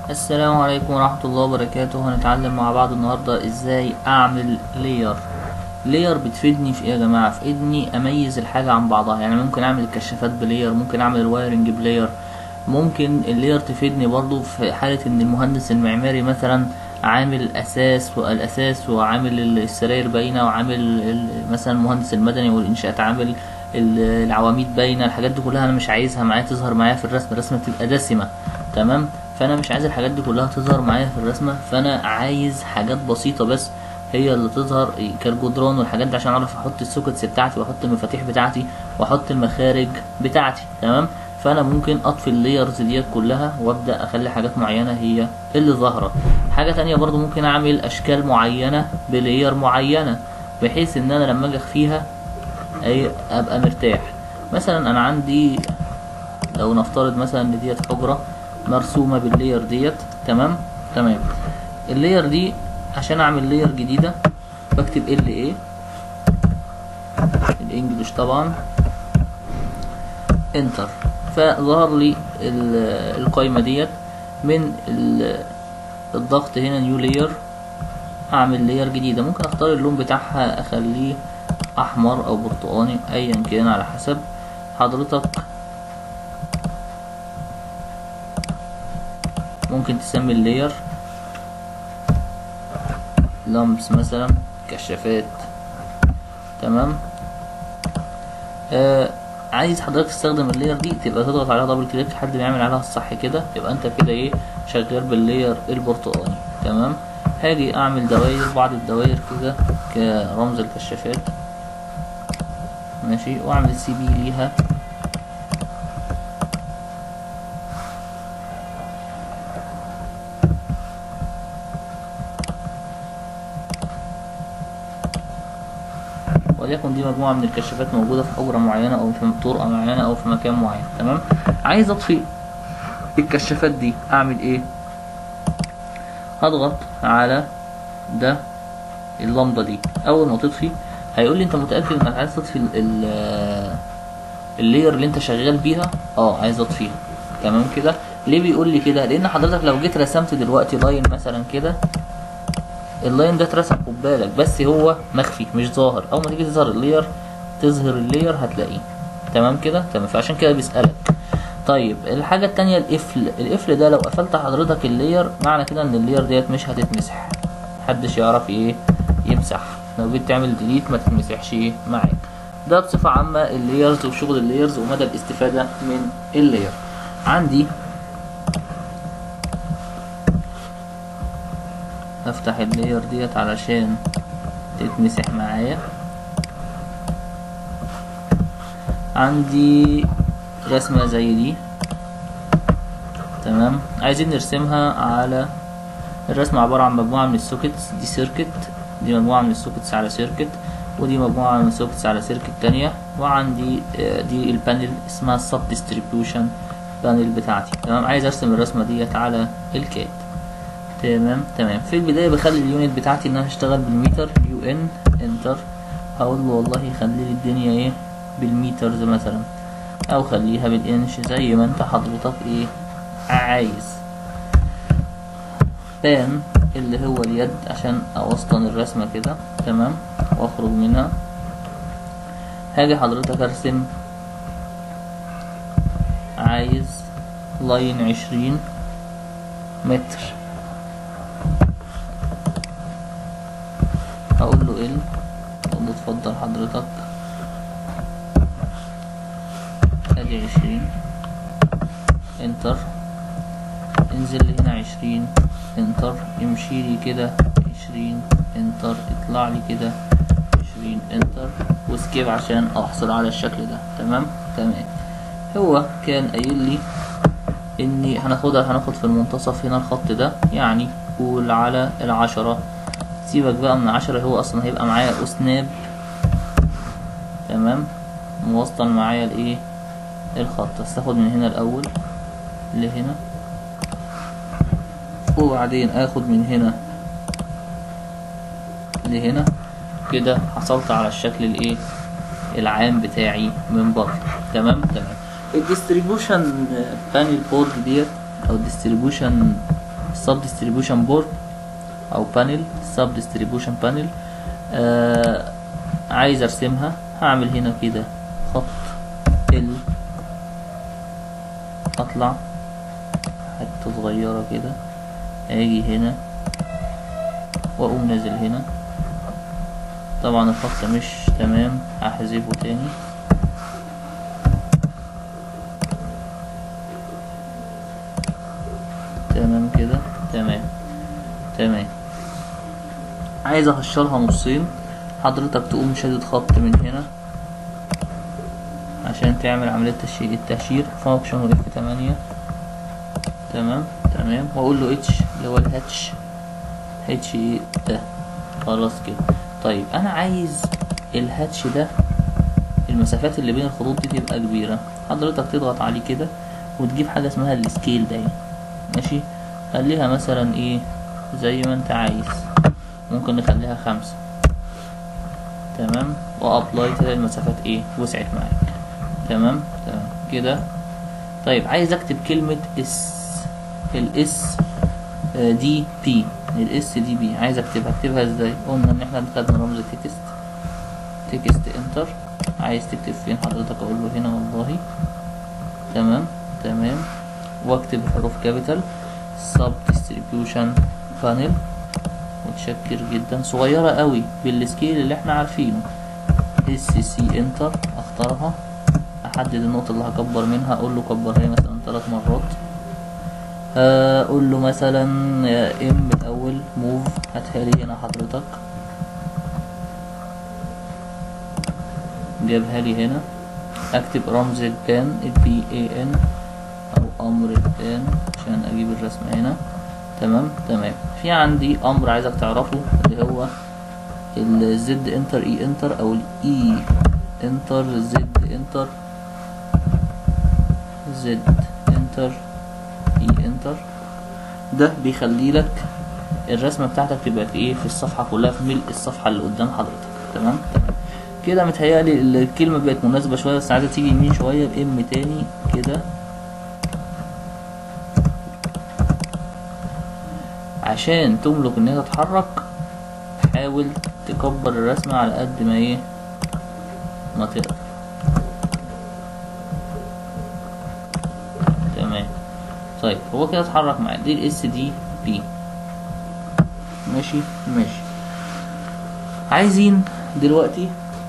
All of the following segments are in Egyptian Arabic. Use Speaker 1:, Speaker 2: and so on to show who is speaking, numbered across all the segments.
Speaker 1: السلام عليكم ورحمة الله وبركاته هنتعلم مع بعض النهاردة ازاي اعمل لير لير بتفيدني في ايه يا جماعة في اني اميز الحاجة عن بعضها يعني ممكن اعمل الكشافات بلير ممكن اعمل الوايرنج بلير ممكن اللير تفيدني برضو في حالة ان المهندس المعماري مثلا عامل اساس والاساس وعامل السراير باينة وعامل ال- مثلا المهندس المدني والانشاءات عامل ال- العواميد باينة الحاجات دي كلها انا مش عايزها معايا تظهر معايا في الرسم الرسمة تبقى دسمة تمام فانا مش عايز الحاجات دي كلها تظهر معايا في الرسمة فانا عايز حاجات بسيطة بس هي اللي تظهر كالجدران والحاجات دي عشان اعرف احط السوكتس بتاعتي واحط المفاتيح بتاعتي واحط المخارج بتاعتي تمام فانا ممكن اطفي اللايرز ديت كلها وابدا اخلي حاجات معينه هي اللي ظاهره حاجه تانية برضو ممكن اعمل اشكال معينه بلاير معينه بحيث ان انا لما اجي اخفيها اي ابقى مرتاح مثلا انا عندي لو نفترض مثلا ان ديت حجره مرسومه باللاير ديت تمام تمام اللاير دي عشان اعمل لاير جديده بكتب ال ايه الانجليش طبعا انتر فظهر لي ال- القايمه ديت من ال- الضغط هنا نيو لاير اعمل لاير جديده ممكن اختار اللون بتاعها اخليه احمر او برتقاني ايا كان على حسب حضرتك ممكن تسمي اللاير لمبس مثلا كشافات تمام آه عايز حضرتك تستخدم اللاير دي تبقى تضغط عليها دبل كليك لحد ما يعمل عليها الصح كده يبقى انت كده ايه شغال باللاير البرتقاني تمام هاجي اعمل دواير بعض الدواير كده كرمز الكشافات ماشي واعمل سي بي ليها وليكن دي مجموعة من الكشافات موجودة في حجرة معينة أو في طرقة معينة أو في مكان معين تمام عايز أطفي الكشافات دي أعمل إيه؟ هضغط على ده اللمبة دي أول ما تطفي هيقول لي أنت متأكد إنك عايز تطفي ال- ال- اللاير اللي أنت شغال بيها؟ أه عايز أطفيها تمام كده ليه بيقول لي كده؟ لأن حضرتك لو جيت رسمت دلوقتي لاين مثلا كده اللاين ده اترسم خد بالك بس هو مخفي مش ظاهر اول ما تيجي تظهر اللاير تظهر اللاير هتلاقيه تمام كده تمام فعشان كده بيسألك طيب الحاجة التانية القفل القفل ده لو قفلت حضرتك اللاير معنى كده ان اللاير ديت مش هتتمسح محدش يعرف ايه يمسح لو جيت تعمل ديليت ما تتمسحش ايه معاك ده بصفة عامة اللايرز وشغل اللايرز ومدى الاستفادة من اللاير عندي افتح اللاير ديت علشان تتمسح معايا عندي رسمة زي دي تمام عايزين نرسمها على الرسمة عبارة عن مجموعة من السوكتس دي سيركت دي مجموعة من السوكتس على سيركت ودي مجموعة من السوكتس على سيركت تانية وعندي آه، دي البانل اسمها السب ديستريبيوشن بانل بتاعتي تمام عايز ارسم الرسمة ديت على الكاد تمام تمام في البداية بخلي اليونت بتاعتي ان انا هشتغل بالمتر يو ان انتر هقول له والله خلي لي الدنيا ايه بالمترز مثلا او خليها بالانش زي ما انت حضرتك ايه عايز بان اللي هو اليد عشان اوسطن الرسمة كده تمام واخرج منها هاجي حضرتك ارسم عايز لاين عشرين متر هقول له ال اقول له اتفضل حضرتك ادي عشرين انتر انزل لي هنا عشرين انتر امشي لي كده عشرين انتر اطلع لي كده عشرين انتر وسكيب عشان احصل على الشكل ده تمام تمام هو كان قايل لي اني هناخدها هناخد في المنتصف هنا الخط ده يعني قول على العشرة سيبك بقى من عشرة هو اصلا هيبقى معايا اسناب تمام موصل معايا الايه الخط بس اخد من هنا الاول لهنا وبعدين اخد من هنا لهنا كده حصلت على الشكل الايه العام بتاعي من بره تمام تمام الديستريبيوشن بانل بورد ديت او الديستريبيوشن sub distribution board او panel sub distribution panel آه عايز ارسمها هعمل هنا كده خط ال اطلع حتة صغيرة كده اجي هنا واقوم نازل هنا طبعا الخط مش تمام هحذفه تاني تمام كده تمام تمام عايز اهشرها نصين حضرتك تقوم شادد خط من هنا عشان تعمل عملية تشي- التهشير فانكشن اف 8 تمام تمام واقول له اتش اللي هو الهاتش اتش ايه ده خلاص كده طيب انا عايز الهاتش ده المسافات اللي بين الخطوط دي تبقى كبيرة حضرتك تضغط عليه كده وتجيب حاجة اسمها السكيل ده ماشي خليها مثلا ايه زي ما انت عايز ممكن نخليها خمسة تمام وابلاي تلاقي المسافات ايه وسعت معاك تمام تمام كده طيب عايز اكتب كلمة اس الاس دي بي الاس دي بي عايز اكتبها اكتبها ازاي قلنا ان احنا خدنا رمز تكست تكست انتر عايز تكتب فين حضرتك اقول له هنا والله تمام تمام واكتب حروف كابيتال سب ديستريبيوشن بانل متشكر جدا صغيرة قوي بالسكيل اللي احنا عارفينه اس سي انتر اختارها احدد النقطة اللي هكبر منها اقول له كبرها لي مثلا ثلاث مرات اقول له مثلا ام الاول موف هاتها لي هنا حضرتك جابها لي هنا اكتب رمز البان البي اي ان او امر البان عشان اجيب الرسمة هنا تمام تمام في عندي امر عايزك تعرفه اللي هو الزد انتر اي انتر او الاي انتر زد انتر زد انتر اي انتر ده بيخلي لك الرسمه بتاعتك تبقى في ايه في الصفحه كلها في ملء الصفحه اللي قدام حضرتك تمام تمام كده متهيألي الكلمه بقت مناسبه شويه بس عايزه تيجي يمين شويه بام تاني كده عشان تملك ان هي تتحرك حاول تكبر الرسمة على قد ما ايه ما تقدر تمام طيب هو كده اتحرك معايا دي الاس دي بي ماشي ماشي عايزين دلوقتي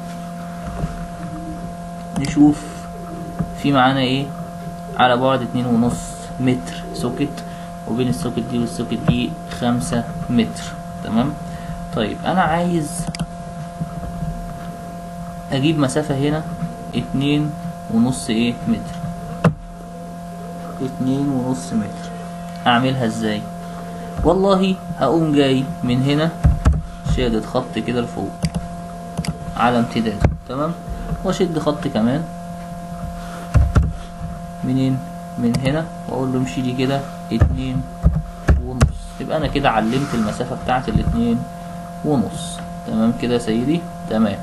Speaker 1: نشوف في معانا ايه على بعد اتنين ونص متر سوكت وبين السوكت دي والسوكت دي خمسة متر تمام طيب انا عايز اجيب مسافة هنا اتنين ونص ايه متر اتنين ونص متر اعملها ازاي والله هقوم جاي من هنا شادد خط كده لفوق على امتداد تمام واشد خط كمان منين من هنا واقول له امشي لي كده اتنين ونص يبقى انا كده علمت المسافة بتاعت الاتنين ونص تمام كده يا سيدي تمام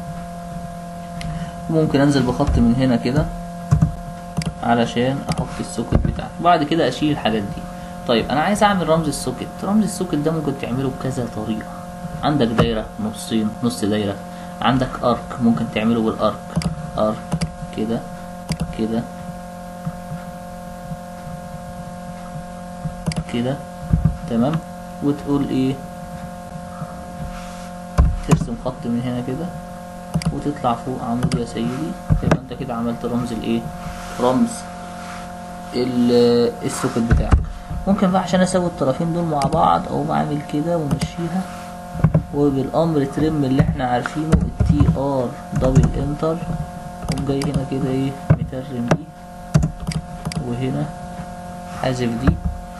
Speaker 1: ممكن انزل بخط من هنا كده علشان احط السوكت بتاعتي بعد كده اشيل الحاجات دي طيب انا عايز اعمل رمز السوكت رمز السوكت ده ممكن تعمله بكذا طريقة عندك دايرة نصين نص دايرة عندك ارك ممكن تعمله بالارك ارك كده كده كده تمام وتقول ايه ترسم خط من هنا كده وتطلع فوق عمود يا سيدي يبقى انت كده عملت رمز الايه رمز ال- السوكت بتاعك ممكن بقى عشان اسوي الطرفين دول مع بعض اقوم اعمل كده ومشيها وبالامر ترم اللي احنا عارفينه التي ار دبل انتر قوم جاي هنا كده ايه مترم دي وهنا حذف دي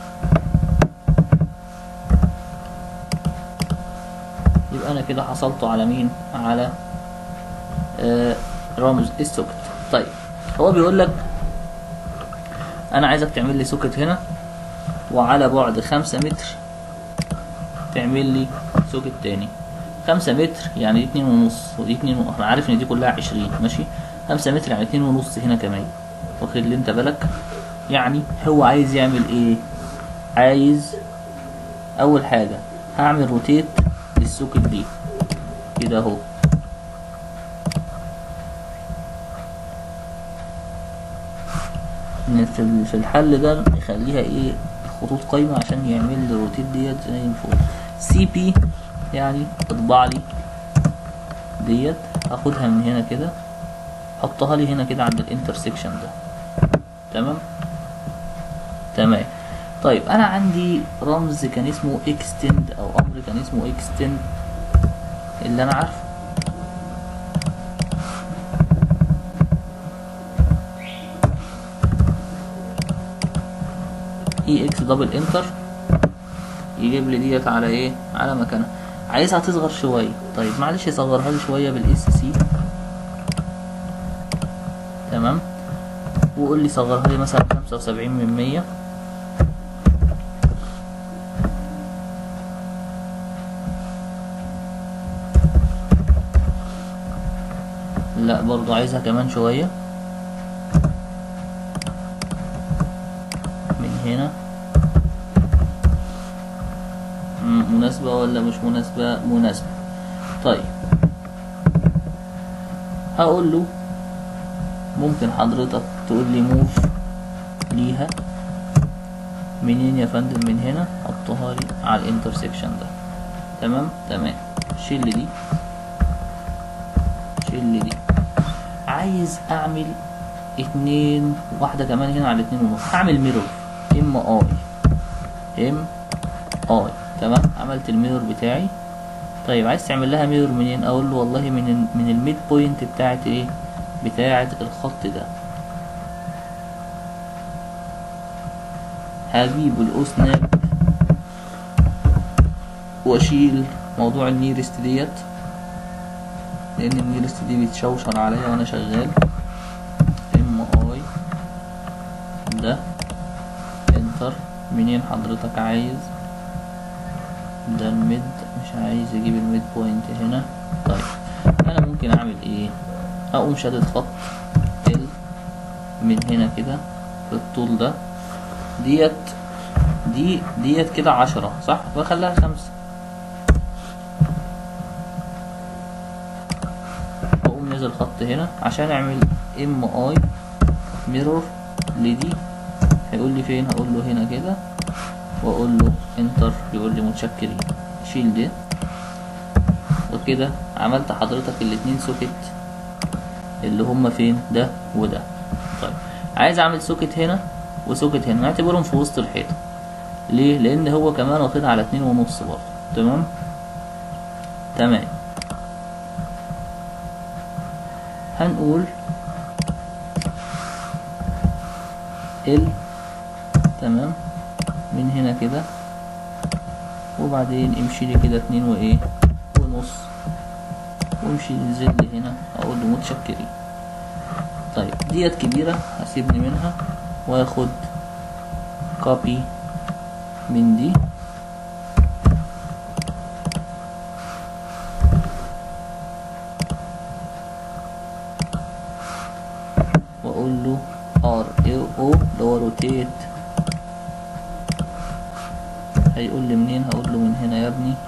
Speaker 1: يبقى انا كده حصلت على مين على آه رمز السوكت طيب هو بيقول لك انا عايزك تعمل لي سوكت هنا وعلى بعد خمسة متر تعمل لي سوكت تاني خمسة متر يعني دي اتنين ونص ودي اتنين ونص انا عارف ان دي كلها عشرين ماشي خمسة متر يعني اتنين ونص هنا كمان واخد اللي انت بالك يعني هو عايز يعمل ايه عايز اول حاجة هعمل روتيت للسوكت دي كده اهو إن في ال- في الحل ده نخليها ايه خطوط قايمة عشان يعمل لي الروتيت ديت زي الفل سي بي يعني اطبع لي ديت هاخدها من هنا كده حطها لي هنا كده عند الانترسكشن ده تمام تمام طيب انا عندي رمز كان اسمه اكستند او امر كان اسمه اكستند اللي انا عارفه اي اكس دبل انتر يجيب لي ديت على ايه على مكانها عايزها تصغر شويه طيب معلش صغرها لي شويه بالاس سي تمام وقول لي صغرها لي مثلا خمسة وسبعين من مية لا برضو عايزها كمان شوية من هنا م- مناسبة ولا مش مناسبة مناسبة طيب هقول له ممكن حضرتك تقول لي موف ليها منين يا فندم من هنا حطها لي على الانترسكشن ده تمام تمام شيل دي شيل دي عايز اعمل اتنين واحدة كمان هنا على اتنين ونص هعمل ميرور ام اي ام اي تمام عملت الميرور بتاعي طيب عايز تعمل لها ميرور منين اقول له والله من ال من الميد بوينت بتاعت ايه بتاعت الخط ده هجيب الاوسناب واشيل موضوع النيرست ديت لان النيرست دي بتشوشر عليا وانا شغال ام اي ده انتر منين حضرتك عايز ده الميد مش عايز اجيب الميد بوينت هنا طيب انا ممكن اعمل ايه اقوم شادد خط ال من هنا كده بالطول ده ديت دي ديت كده عشرة صح واخليها خمسة واقوم نازل خط هنا عشان اعمل ام اي ميرور لدي هيقول لي فين هقول له هنا كده واقول له انتر يقول لي متشكرين شيل دي وكده عملت حضرتك الاتنين سوكت اللي هما فين ده وده طيب عايز اعمل سوكت هنا وسوكت هنا نعتبرهم في وسط الحيطه ليه لان هو كمان واخدها على اتنين ونص برضه تمام تمام هنقول ال تمام من هنا كده وبعدين امشي لي كده اتنين وايه ونص وامشي نزل لي هنا اقول له متشكرين طيب ديت كبيرة هسيبني منها واخد كوبي من دي واقول له ار او اللي هو روتيت هيقول لي منين هقول له من هنا يا ابني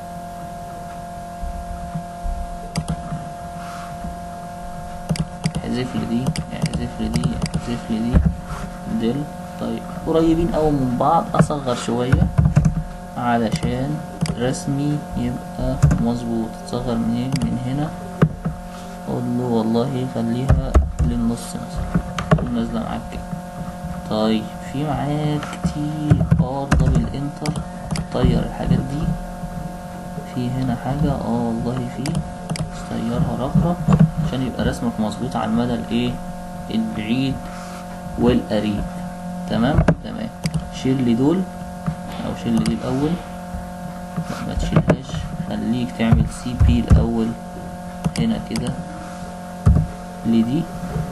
Speaker 1: احذف لي دي احذف لي دي احذف لي دي دل طيب قريبين اوي من بعض اصغر شوية علشان رسمي يبقى مظبوط تصغر منين من هنا اقول له والله خليها للنص مثلا تكون نازلة معاك كده طيب في معاك تي ار دبل انتر طير الحاجات دي في هنا حاجة اه والله في طيرها رخرة عشان يبقى رسمك مظبوط على المدى الايه البعيد والقريب تمام تمام شيل لي دول او شيل لي دي الاول لا ما تشيلهاش خليك تعمل سي بي الاول هنا كده لدي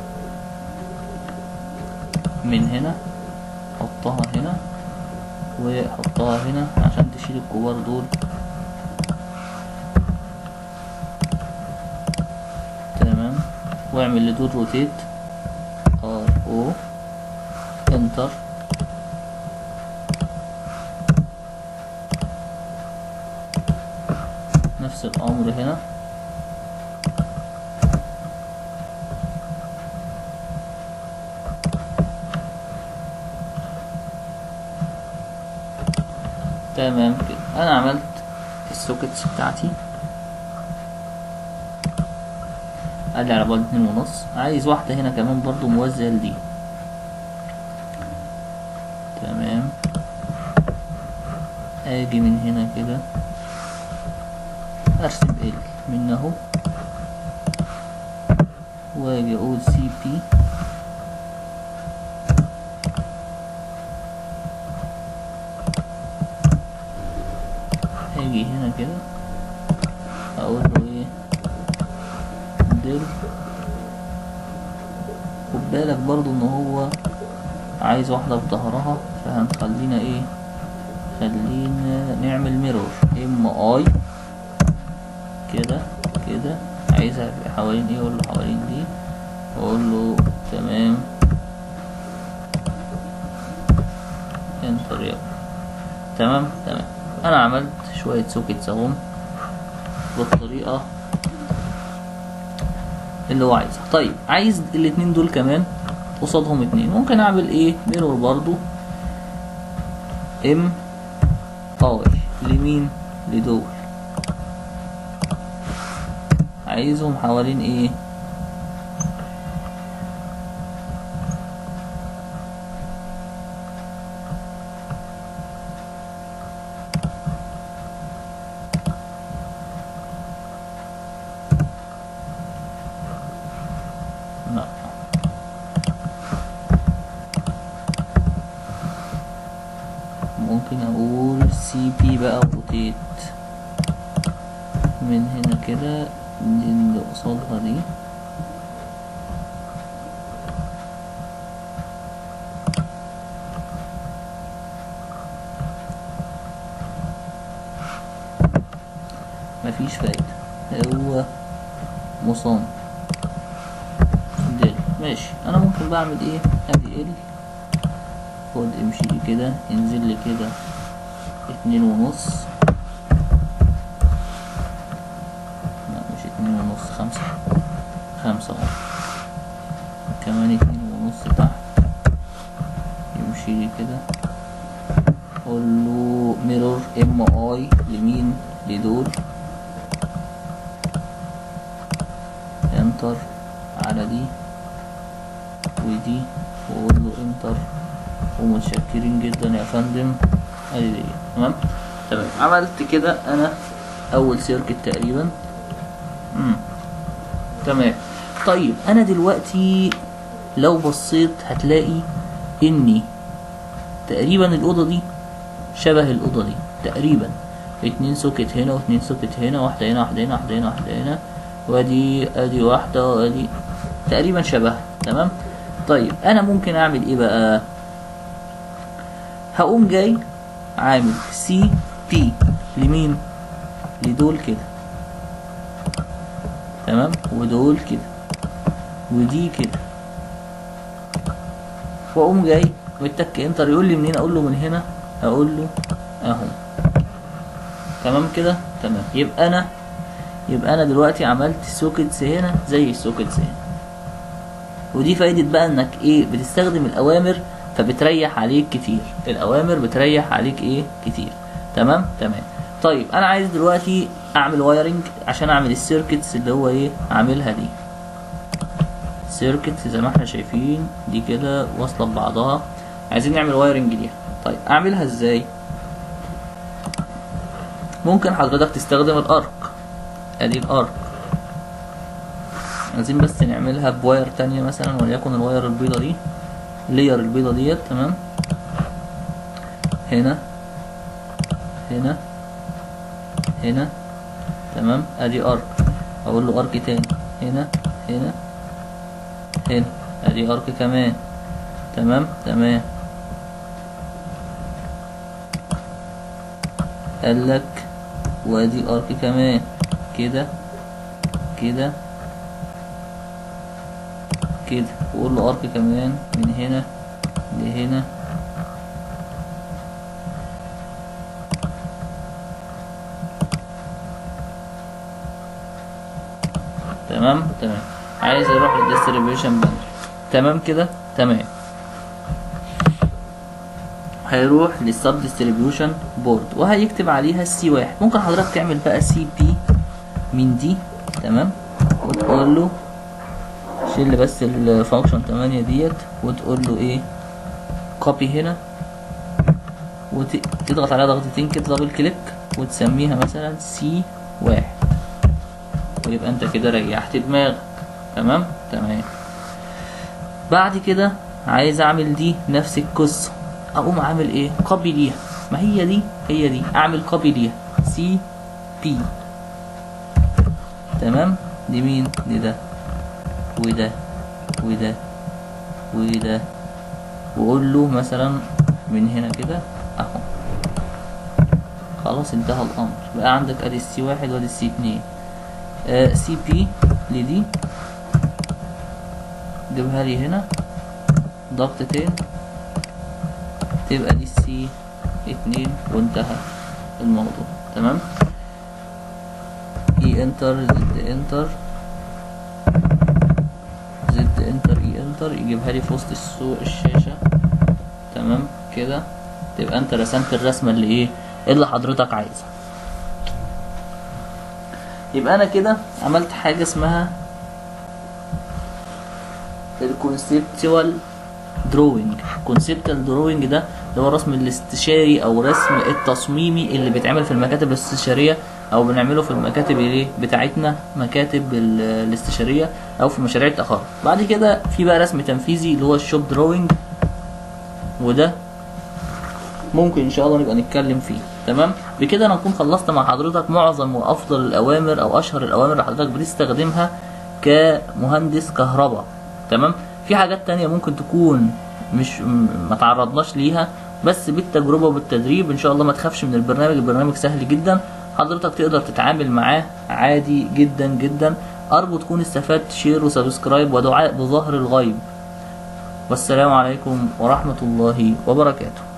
Speaker 1: من هنا حطها هنا وحطها هنا عشان تشيل الكبار دول تمام واعمل لدول روتيت ار او انتر نفس الامر هنا تمام كده انا عملت السوكتس بتاعتي قال لي على بعد اتنين ونص عايز واحدة هنا كمان برضو موازية لدي تمام اجي من هنا كده ارسم ال من اهو واجي اقول سي بي هاجي هنا كده اقول له ايه ديل خد بالك برضو ان هو عايز واحدة بظهرها فهنخلينا ايه خلينا نعمل ميرور ام اي كده كده عايزها يبقى حوالين ايه اقول له حوالين دي واقول له تمام انتر يلا تمام تمام انا عملت شوية سوكيتس اهم بالطريقة اللي هو عايزها طيب عايز الاتنين دول كمان قصادهم اتنين ممكن اعمل ايه ميرور برضو ام اي لمين لدول عايزهم حوالين ايه لا ممكن اقول سي بي بقى روتيت من هنا كده دي اللي قصادها دي مفيش فايدة هو مصمم دل ماشي انا ممكن بعمل ايه ادي ال خد امشي لي كده انزل لي كده اتنين ونص لا مش اتنين ونص خمسة خمسة اهو كمان اتنين ونص تحت يمشي لي كده قول له ميرور ام اي لمين لدول انتر على دي ودي واقول له انتر ومتشكرين جدا يا فندم ادي دي تمام تمام عملت كده انا اول سيركت تقريبا امم تمام طيب انا دلوقتي لو بصيت هتلاقي اني تقريبا الاوضه دي شبه الاوضه دي تقريبا اتنين سوكت هنا واتنين سوكت هنا واحده هنا واحده هنا واحده هنا واحده هنا وادي ادي واحده وادي تقريبا شبه تمام طيب انا ممكن اعمل ايه بقى هقوم جاي عامل سي بي لمين لدول كده تمام ودول كده ودي كده واقوم جاي والتك انتر يقول لي منين اقول له من هنا اقول له اهو تمام كده تمام يبقى انا يبقى انا دلوقتي عملت سوكيتس هنا زي السوكيتس هنا ودي فايدة بقى انك ايه بتستخدم الاوامر فبتريح عليك كتير الاوامر بتريح عليك ايه كتير تمام تمام طيب انا عايز دلوقتي اعمل وايرنج عشان اعمل السيركتس اللي هو ايه عاملها دي سيركت زي ما احنا شايفين دي كده واصله ببعضها عايزين نعمل وايرنج ليها طيب اعملها ازاي ممكن حضرتك تستخدم الارك ادي الارك عايزين بس نعملها بواير تانية مثلا وليكن الواير البيضة دي لير البيضة ديت تمام هنا هنا هنا تمام ادي ارك اقول له ارك تاني هنا هنا هنا ادي ارك كمان تمام تمام قال لك وادي ارك كمان كده كده كده وقول له ارك كمان من هنا لهنا تمام تمام عايز يروح للديستريبيوشن بانل تمام كده تمام هيروح للسب ديستريبيوشن بورد وهيكتب عليها السي واحد ممكن حضرتك تعمل بقى سي بي من دي تمام وتقول له شيل بس الفانكشن 8 ديت وتقول له ايه كوبي هنا وتضغط عليها ضغطتين كده دبل كليك وتسميها مثلا سي واحد ويبقى انت كده ريحت دماغك تمام تمام بعد كده عايز اعمل دي نفس القصه اقوم عامل ايه كوبي ليها ما هي دي هي دي اعمل كوبي ليها سي بي تمام دي مين دي ده وده وده وده واقول له مثلا من هنا كده اهو خلاص انتهى الامر بقى عندك ادي السي واحد وادي السي اتنين آه سي بي لدي جيبها لي هنا ضغطتين تبقى دي السي اتنين وانتهى الموضوع تمام اي انتر زد انتر زد انتر اي انتر يجيبها لي في وسط السوق الشاشة تمام كده تبقى انت رسمت الرسمة اللي ايه اللي حضرتك عايزها يبقى انا كده عملت حاجة اسمها الكونسبتوال دروينج كونسبتوال دروينج ده اللي هو الرسم الاستشاري او رسم التصميمي اللي بيتعمل في المكاتب الاستشاريه او بنعمله في المكاتب ايه بتاعتنا مكاتب ال- الاستشاريه او في مشاريع التخرج بعد كده في بقى رسم تنفيذي اللي هو الشوب دروينج وده ممكن ان شاء الله نبقى نتكلم فيه تمام بكده انا نكون خلصت مع حضرتك معظم وافضل الاوامر او اشهر الاوامر اللي حضرتك بتستخدمها كمهندس كهرباء تمام في حاجات تانية ممكن تكون مش م- ما تعرضناش ليها بس بالتجربة وبالتدريب ان شاء الله ما تخافش من البرنامج البرنامج سهل جدا حضرتك تقدر تتعامل معاه عادي جدا جدا ارجو تكون استفدت شير وسبسكرايب ودعاء بظهر الغيب والسلام عليكم ورحمة الله وبركاته